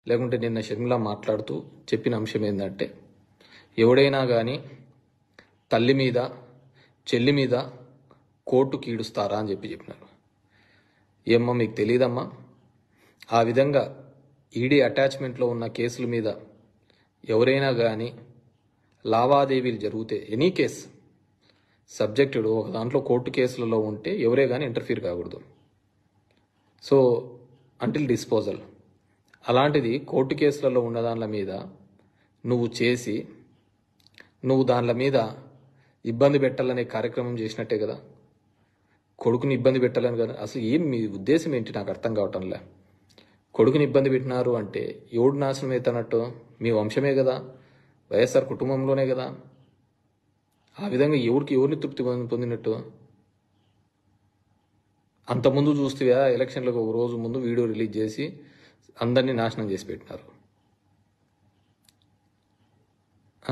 లేకుంటే నిన్న షర్మిల మాట్లాడుతూ చెప్పిన అంశం ఏంటంటే ఎవడైనా కానీ తల్లి మీద చెల్లి మీద కోర్టు కీడుస్తారా అని చెప్పి చెప్పినారు ఏమ్మా మీకు తెలియదమ్మా ఆ విధంగా ఈడీ అటాచ్మెంట్లో ఉన్న కేసుల మీద ఎవరైనా కానీ లావాదేవీలు జరిగితే ఎనీ కేస్ సబ్జెక్టెడ్ ఒక దాంట్లో కోర్టు కేసులలో ఉంటే ఎవరే కానీ ఇంటర్ఫీర్ కాకూడదు సో అంటిల్ డిస్పోజల్ అలాంటిది కోర్టు కేసులలో ఉన్న దానిల మీద నువ్వు చేసి నువ్వు దానిల మీద ఇబ్బంది పెట్టాలనే కార్యక్రమం చేసినట్టే కదా కొడుకుని ఇబ్బంది పెట్టాలని కదా అసలు ఏం మీ ఉద్దేశం ఏంటి నాకు అర్థం కావటంలే కొడుకుని ఇబ్బంది పెట్టినారు అంటే ఎవడు నాశనం అవుతానట్టు మీ వంశమే కదా వైఎస్ఆర్ కుటుంబంలోనే కదా ఆ విధంగా ఎవరికి ఎవరిని తృప్తి పొంది- పొందినట్టు అంతకుముందు చూస్తే ఎలక్షన్లకు ఒక రోజు ముందు వీడియో రిలీజ్ చేసి అందరినీ నాశనం చేసి పెట్టినారు ఆ?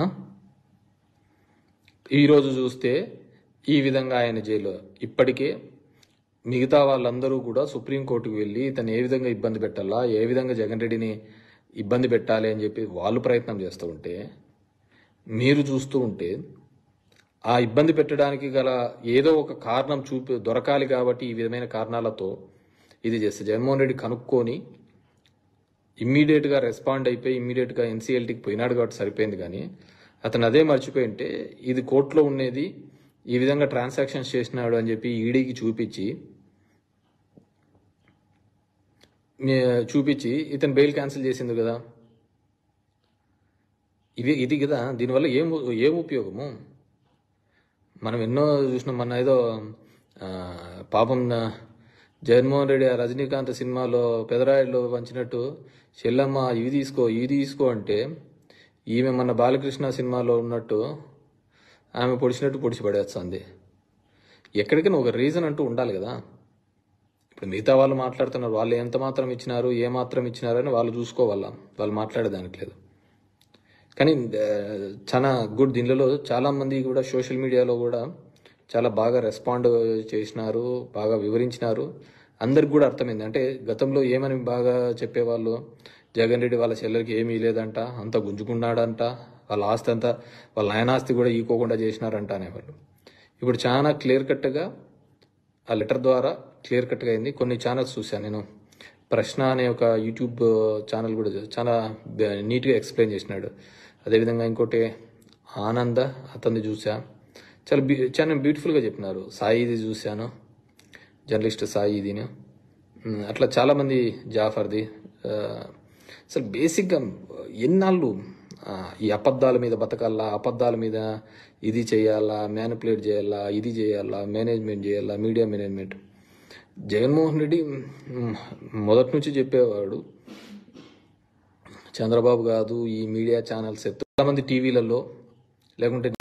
ఈరోజు చూస్తే ఈ విధంగా ఆయన జైలు ఇప్పటికే మిగతా వాళ్ళందరూ కూడా సుప్రీంకోర్టుకు వెళ్ళి ఇతను ఏ విధంగా ఇబ్బంది పెట్టాలా ఏ విధంగా జగన్ రెడ్డిని ఇబ్బంది పెట్టాలి అని చెప్పి వాళ్ళు ప్రయత్నం చేస్తూ ఉంటే మీరు చూస్తూ ఉంటే ఆ ఇబ్బంది పెట్టడానికి గల ఏదో ఒక కారణం చూపి దొరకాలి కాబట్టి ఈ విధమైన కారణాలతో ఇది చేస్తే జగన్మోహన్ రెడ్డి కనుక్కొని ఇమ్మీడియట్గా రెస్పాండ్ అయిపోయి ఇమ్మీడియట్గా ఎన్సీఎల్టీకి పోయినాడు కాబట్టి సరిపోయింది కానీ అతను అదే మర్చిపోయి ఉంటే ఇది కోర్టులో ఉండేది ఈ విధంగా ట్రాన్సాక్షన్స్ చేసినాడు అని చెప్పి ఈడీకి చూపించి మీ- చూపించి ఇతను బెయిల్ క్యాన్సిల్ చేసింది కదా ఇది ఇది కదా దీనివల్ల ఏం ఏం ఉపయోగము మనం ఎన్నో చూసినాం మన ఏదో ఆ, పాపం ఆ, జగన్మోహన్ రెడ్డి ఆ రజనీకాంత్ సినిమాలో పెదరాయుడులో వంచినట్టు చెల్లమ్మ ఇవి తీసుకో ఇవి తీసుకో అంటే ఈమె మన బాలకృష్ణ సినిమాలో ఉన్నట్టు ఆమె పొడిచినట్టు పొడిచి పడేస్తుంది ఎక్కడికైనా ఒక రీజన్ అంటూ ఉండాలి కదా ఇప్పుడు మిగతా వాళ్ళు మాట్లాడుతున్నారు వాళ్ళు ఎంత మాత్రం ఇచ్చినారు ఏ మాత్రం ఇచ్చినారు అని వాళ్ళు చూసుకోవాలా వాళ్ళు మాట్లాడేదానికి లేదు కానీ ఆ, చాలా గుడ్ దీనిలో చాలా మంది కూడా సోషల్ మీడియాలో కూడా చాలా బాగా రెస్పాండ్ చేసినారు బాగా వివరించినారు అందరికి కూడా అర్థమైంది అంటే గతంలో ఏమని బాగా చెప్పేవాళ్ళు జగన్ రెడ్డి వాళ్ళ చెల్లెలకి ఏమీ లేదంట అంత గుంజుకున్నాడంట వాళ్ళ ఆస్తి అంతా వాళ్ళ నాయన ఆస్తి కూడా ఈకోకుండా చేసినారంట అనేవాళ్ళు ఇప్పుడు చాలా క్లియర్ కట్గా ఆ లెటర్ ద్వారా క్లియర్ కట్గా అయింది కొన్ని ఛానల్స్ చూశాను నేను ప్రశ్న అనే ఒక యూట్యూబ్ ఛానల్ కూడా చూ- చాలా బ- నీట్గా ఎక్స్ప్లెయిన్ చేసినాడు అదేవిధంగా ఇంకోటి ఆనంద అతన్ని చూసా చాలా బ్యూ చాలా బ్యూటిఫుల్గా చెప్పినారు సాయిది చూశాను జర్నలిస్ట్ సాయిదిని ఉమ్, అట్లా చాలామంది జాఫర్ది ఆ, అసలు బేసిక్గా ఎన్నాళ్ళు ఆ, ఈ అబద్ధాల మీద బతకాలా అబద్ధాల మీద ఇది చేయాలా మ్యానిపులేట్ చేయాలా ఇది చేయాలా మేనేజ్మెంట్ చేయాలా media management Jaganmohan Reddy um, మొదటి నుంచి చెప్పేవాడు చంద్రబాబు కాదు ఈ మీడియా ఛానల్స్ చాలా మంది టీవీలలో లేకుంటే